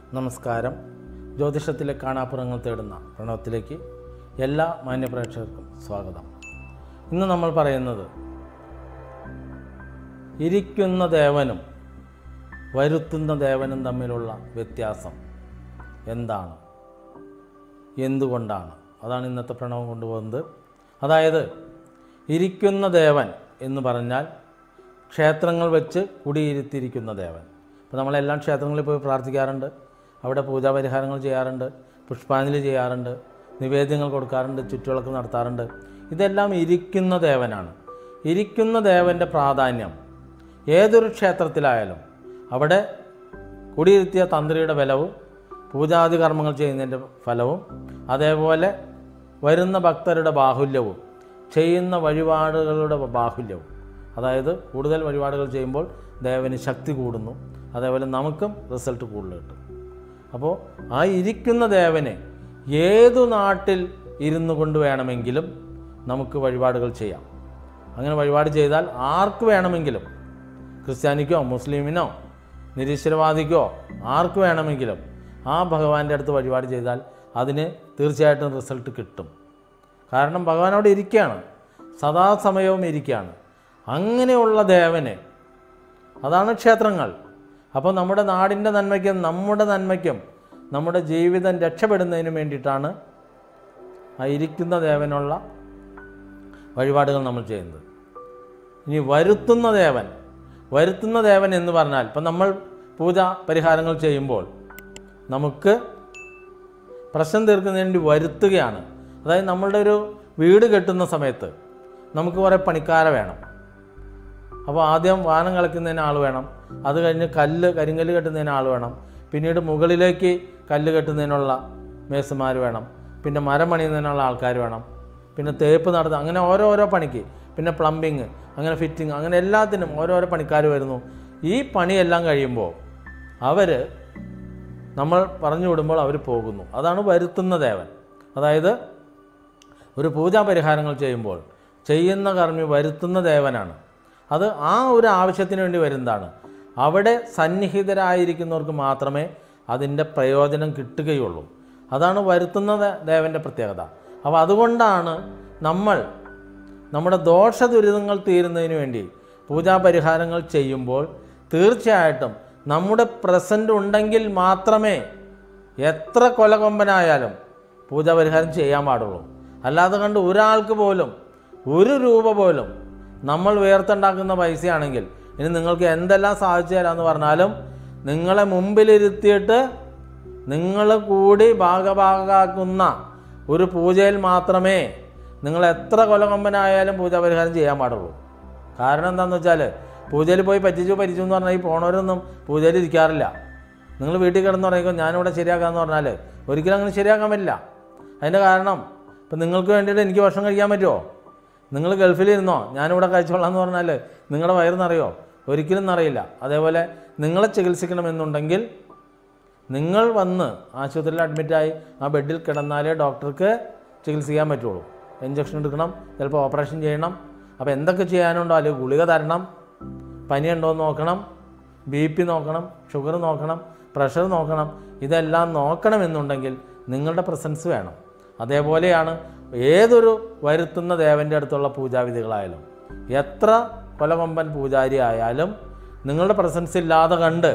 നമസ്കാരം ജ്യോതിഷത്തിലെ കാണാപ്പുറങ്ങൾ തേടുന്ന പ്രണവത്തിലേക്ക് എല്ലാ മാന്യപ്രേക്ഷകർക്കും സ്വാഗതം ഇന്ന് നമ്മൾ പറയുന്നത് ഇരിക്കുന്ന ദേവനും വരുത്തുന്ന ദേവനും തമ്മിലുള്ള വ്യത്യാസം എന്താണ് എന്തുകൊണ്ടാണ് അതാണ് ഇന്നത്തെ പ്രണവം കൊണ്ടുപോകുന്നത് അതായത് ഇരിക്കുന്ന ദേവൻ എന്ന് പറഞ്ഞാൽ ക്ഷേത്രങ്ങൾ വെച്ച് കുടിയിരുത്തിയിരിക്കുന്ന ദേവൻ ഇപ്പോൾ നമ്മളെല്ലാം ക്ഷേത്രങ്ങളിൽ പോയി പ്രാർത്ഥിക്കാറുണ്ട് അവിടെ പൂജാപരിഹാരങ്ങൾ ചെയ്യാറുണ്ട് പുഷ്പാഞ്ജലി ചെയ്യാറുണ്ട് നിവേദ്യങ്ങൾ കൊടുക്കാറുണ്ട് ചുറ്റുവിളക്ക് നടത്താറുണ്ട് ഇതെല്ലാം ഇരിക്കുന്ന ദേവനാണ് ഇരിക്കുന്ന ദേവൻ്റെ പ്രാധാന്യം ഏതൊരു ക്ഷേത്രത്തിലായാലും അവിടെ കുടിയിരുത്തിയ തന്ത്രിയുടെ ബലവും പൂജാതി കർമ്മങ്ങൾ ചെയ്യുന്നതിൻ്റെ ഫലവും അതേപോലെ വരുന്ന ഭക്തരുടെ ബാഹുല്യവും ചെയ്യുന്ന വഴിപാടുകളുടെ ബാഹുല്യവും അതായത് കൂടുതൽ വഴിപാടുകൾ ചെയ്യുമ്പോൾ ദേവന് ശക്തി കൂടുന്നു അതേപോലെ നമുക്കും റിസൾട്ട് കൂടുതൽ കിട്ടും അപ്പോൾ ആ ഇരിക്കുന്ന ദേവനെ ഏതു നാട്ടിൽ ഇരുന്നു കൊണ്ട് വേണമെങ്കിലും നമുക്ക് വഴിപാടുകൾ ചെയ്യാം അങ്ങനെ വഴിപാട് ചെയ്താൽ ആർക്ക് വേണമെങ്കിലും ക്രിസ്ത്യാനിക്കോ മുസ്ലിമിനോ നിരീശ്വരവാദിക്കോ ആർക്ക് വേണമെങ്കിലും ആ ഭഗവാന്റെ അടുത്ത് വഴിപാട് ചെയ്താൽ അതിന് തീർച്ചയായിട്ടും റിസൾട്ട് കിട്ടും കാരണം ഭഗവാൻ അവിടെ ഇരിക്കുകയാണ് സദാസമയവും ഇരിക്കുകയാണ് അങ്ങനെയുള്ള ദേവനെ അതാണ് ക്ഷേത്രങ്ങൾ അപ്പോൾ നമ്മുടെ നാടിൻ്റെ നന്മയ്ക്കും നമ്മുടെ നന്മയ്ക്കും നമ്മുടെ ജീവിതം രക്ഷപ്പെടുന്നതിനും വേണ്ടിയിട്ടാണ് ആ ഇരിക്കുന്ന ദേവനുള്ള വഴിപാടുകൾ നമ്മൾ ചെയ്യുന്നത് ഇനി വരുത്തുന്ന ദേവൻ വരുത്തുന്ന ദേവൻ എന്ന് പറഞ്ഞാൽ ഇപ്പം നമ്മൾ പൂജ പരിഹാരങ്ങൾ ചെയ്യുമ്പോൾ നമുക്ക് പ്രശ്നം തീർക്കുന്നതിന് വേണ്ടി വരുത്തുകയാണ് അതായത് നമ്മളുടെ ഒരു വീട് കെട്ടുന്ന സമയത്ത് നമുക്ക് കുറേ പണിക്കാരെ വേണം അപ്പോൾ ആദ്യം വാനം കളിക്കുന്നതിന് ആൾ വേണം അത് കഴിഞ്ഞ് കല്ല് കരിങ്കല്ല് കെട്ടുന്നതിന് ആൾ വേണം പിന്നീട് മുകളിലേക്ക് കല്ല് കെട്ടുന്നതിനുള്ള മേസുമാർ വേണം പിന്നെ മരം പണിയുന്നതിനുള്ള ആൾക്കാർ വേണം പിന്നെ തേപ്പ് നടത്തുക അങ്ങനെ ഓരോരോ പണിക്ക് പിന്നെ പ്ലംബിങ് അങ്ങനെ ഫിറ്റിങ് അങ്ങനെ എല്ലാത്തിനും ഓരോരോ പണിക്കാർ വരുന്നു ഈ പണിയെല്ലാം കഴിയുമ്പോൾ അവർ നമ്മൾ പറഞ്ഞു വിടുമ്പോൾ അവർ പോകുന്നു അതാണ് വരുത്തുന്ന ദേവൻ അതായത് ഒരു പൂജാ പരിഹാരങ്ങൾ ചെയ്യുമ്പോൾ ചെയ്യുന്ന കർമ്മി വരുത്തുന്ന ദേവനാണ് അത് ആ ഒരു ആവശ്യത്തിന് വേണ്ടി വരുന്നതാണ് അവിടെ സന്നിഹിതരായിരിക്കുന്നവർക്ക് മാത്രമേ അതിൻ്റെ പ്രയോജനം കിട്ടുകയുള്ളൂ അതാണ് വരുത്തുന്ന ദേ- ദേവൻ്റെ പ്രത്യേകത അപ്പോൾ അതുകൊണ്ടാണ് നമ്മൾ നമ്മുടെ ദോഷ ദുരിതങ്ങൾ തീരുന്നതിന് വേണ്ടി പൂജാ പരിഹാരങ്ങൾ ചെയ്യുമ്പോൾ തീർച്ചയായിട്ടും നമ്മുടെ പ്രസൻ്റ് ഉണ്ടെങ്കിൽ മാത്രമേ എത്ര കൊലകൊമ്പനായാലും പൂജാ പരിഹാരം ചെയ്യാൻ പാടുള്ളൂ അല്ലാതെ കണ്ട് ഒരാൾക്ക് പോലും ഒരു രൂപ പോലും നമ്മൾ ഉയർത്തുണ്ടാക്കുന്ന പൈസയാണെങ്കിൽ ഇനി നിങ്ങൾക്ക് എന്തെല്ലാം സാധിച്ചു തരാമെന്ന് പറഞ്ഞാലും നിങ്ങളെ മുമ്പിലിരുത്തിയിട്ട് നിങ്ങൾ കൂടി ഭാഗഭാഗാക്കുന്ന ഒരു പൂജയിൽ മാത്രമേ നിങ്ങൾ എത്ര കൊലകൊമ്പനായാലും പൂജാ പരിഹാരം ചെയ്യാൻ പാടുള്ളൂ കാരണം എന്താണെന്ന് വെച്ചാൽ പൂജയിൽ പോയി പറ്റിച്ചു പറ്റിച്ചു എന്ന് പറഞ്ഞാൽ ഈ പോണവരൊന്നും പൂജയിൽ ഇരിക്കാറില്ല നിങ്ങൾ വീട്ടിൽ കിടന്ന് പറയുമ്പോൾ ഞാനിവിടെ ശരിയാക്കാമെന്ന് പറഞ്ഞാൽ ഒരിക്കലും അങ്ങനെ ശരിയാക്കാൻ പറ്റില്ല അതിൻ്റെ കാരണം ഇപ്പം നിങ്ങൾക്ക് വേണ്ടിയിട്ട് എനിക്ക് ഭക്ഷണം കഴിക്കാൻ പറ്റുമോ നിങ്ങൾ ഗൾഫിലിരുന്നോ ഞാനിവിടെ കഴിച്ചോളാം എന്ന് പറഞ്ഞാൽ നിങ്ങളുടെ വയറ് നിറയോ ഒരിക്കലും നിറയില്ല അതേപോലെ നിങ്ങളെ ചികിത്സിക്കണമെന്നുണ്ടെങ്കിൽ നിങ്ങൾ വന്ന് ആശുപത്രിയിൽ അഡ്മിറ്റായി ആ ബെഡിൽ കിടന്നാലേ ഡോക്ടർക്ക് ചികിത്സിക്കാൻ പറ്റുള്ളൂ ഇഞ്ചക്ഷൻ എടുക്കണം ചിലപ്പോൾ ഓപ്പറേഷൻ ചെയ്യണം അപ്പോൾ എന്തൊക്കെ ചെയ്യാനുണ്ടോ അല്ലെങ്കിൽ ഗുളിക തരണം പനിയുണ്ടോ എന്ന് നോക്കണം ബി പി നോക്കണം ഷുഗർ നോക്കണം പ്രഷർ നോക്കണം ഇതെല്ലാം നോക്കണമെന്നുണ്ടെങ്കിൽ നിങ്ങളുടെ പ്രസൻസ് വേണം അതേപോലെയാണ് ഏതൊരു വരുത്തുന്ന ദേവൻ്റെ അടുത്തുള്ള പൂജാവിധികളായാലും എത്ര കൊലകൊമ്പൻ പൂജാരി ആയാലും നിങ്ങളുടെ പ്രസൻസ് ഇല്ലാതെ കണ്ട്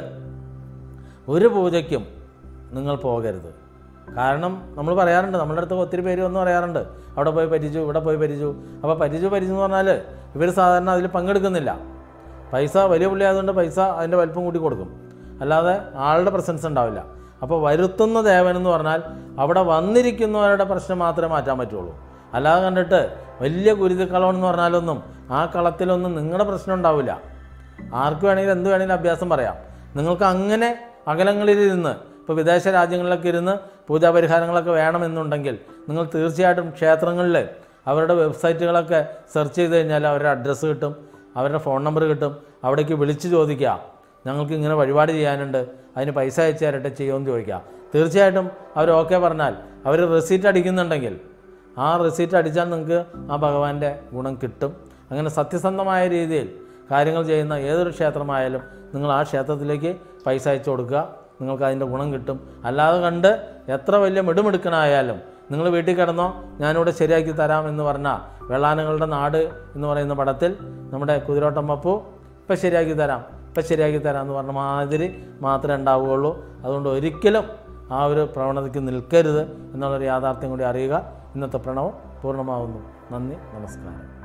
ഒരു പൂജയ്ക്കും നിങ്ങൾ പോകരുത് കാരണം നമ്മൾ പറയാറുണ്ട് നമ്മുടെ അടുത്ത് ഒത്തിരി പേര് വന്ന് പറയാറുണ്ട് അവിടെ പോയി പറ്റിച്ചു ഇവിടെ പോയി പറ്റിച്ചു അപ്പോൾ പറ്റിച്ചു പറ്റിച്ചു എന്ന് പറഞ്ഞാൽ ഇവർ സാധാരണ അതിൽ പങ്കെടുക്കുന്നില്ല പൈസ വലിയ പുള്ളി ആയതുകൊണ്ട് പൈസ അതിൻ്റെ വലിപ്പം കൂട്ടി കൊടുക്കും അല്ലാതെ ആളുടെ പ്രസൻസ് ഉണ്ടാവില്ല അപ്പോൾ വരുത്തുന്ന ദേവൻ എന്ന് പറഞ്ഞാൽ അവിടെ വന്നിരിക്കുന്നവരുടെ പ്രശ്നം മാത്രമേ മാറ്റാൻ പറ്റുള്ളൂ അല്ലാതെ കണ്ടിട്ട് വലിയ കുരുതിക്കളം എന്ന് പറഞ്ഞാലൊന്നും ആ കളത്തിലൊന്നും നിങ്ങളുടെ പ്രശ്നം ഉണ്ടാവില്ല ആർക്ക് വേണമെങ്കിലും എന്ത് വേണമെങ്കിലും അഭ്യാസം പറയാം നിങ്ങൾക്ക് അങ്ങനെ അകലങ്ങളിലിരുന്ന് ഇപ്പോൾ വിദേശ രാജ്യങ്ങളിലൊക്കെ ഇരുന്ന് പൂജാപരിഹാരങ്ങളൊക്കെ വേണമെന്നുണ്ടെങ്കിൽ നിങ്ങൾ തീർച്ചയായിട്ടും ക്ഷേത്രങ്ങളിൽ അവരുടെ വെബ്സൈറ്റുകളൊക്കെ സെർച്ച് ചെയ്ത് കഴിഞ്ഞാൽ അവരുടെ അഡ്രസ്സ് കിട്ടും അവരുടെ ഫോൺ നമ്പർ കിട്ടും അവിടേക്ക് വിളിച്ച് ചോദിക്കുക ഞങ്ങൾക്ക് ഇങ്ങനെ വഴിപാട് ചെയ്യാനുണ്ട് അതിന് പൈസ അയച്ചു തരട്ടെ ചെയ്യുമെന്ന് ചോദിക്കുക തീർച്ചയായിട്ടും അവർ ഓക്കെ പറഞ്ഞാൽ അവർ റെസീറ്റ് അടിക്കുന്നുണ്ടെങ്കിൽ ആ റെസീറ്റ് അടിച്ചാൽ നിങ്ങൾക്ക് ആ ഭഗവാന്റെ ഗുണം കിട്ടും അങ്ങനെ സത്യസന്ധമായ രീതിയിൽ കാര്യങ്ങൾ ചെയ്യുന്ന ഏതൊരു ക്ഷേത്രമായാലും നിങ്ങൾ ആ ക്ഷേത്രത്തിലേക്ക് പൈസ അയച്ചു കൊടുക്കുക നിങ്ങൾക്ക് അതിൻ്റെ ഗുണം കിട്ടും അല്ലാതെ കണ്ട് എത്ര വലിയ മിടുമിടുക്കനായാലും നിങ്ങൾ വീട്ടിൽ കിടന്നോ ഞാനിവിടെ ശരിയാക്കി തരാം എന്ന് പറഞ്ഞാൽ വെള്ളാനങ്ങളുടെ നാട് എന്ന് പറയുന്ന പടത്തിൽ നമ്മുടെ കുതിരോട്ടം പപ്പു ഇപ്പം ശരിയാക്കി തരാം ഇപ്പം ശരിയാക്കി തരാം എന്ന് പറഞ്ഞ മാതിരി മാത്രമേ ഉണ്ടാവുകയുള്ളൂ അതുകൊണ്ട് ഒരിക്കലും ആ ഒരു പ്രവണതയ്ക്ക് നിൽക്കരുത് എന്നുള്ളൊരു യാഥാർത്ഥ്യം കൂടി അറിയുക ഇന്നത്തെ പ്രണവം പൂർണ്ണമാകുന്നു നന്ദി നമസ്കാരം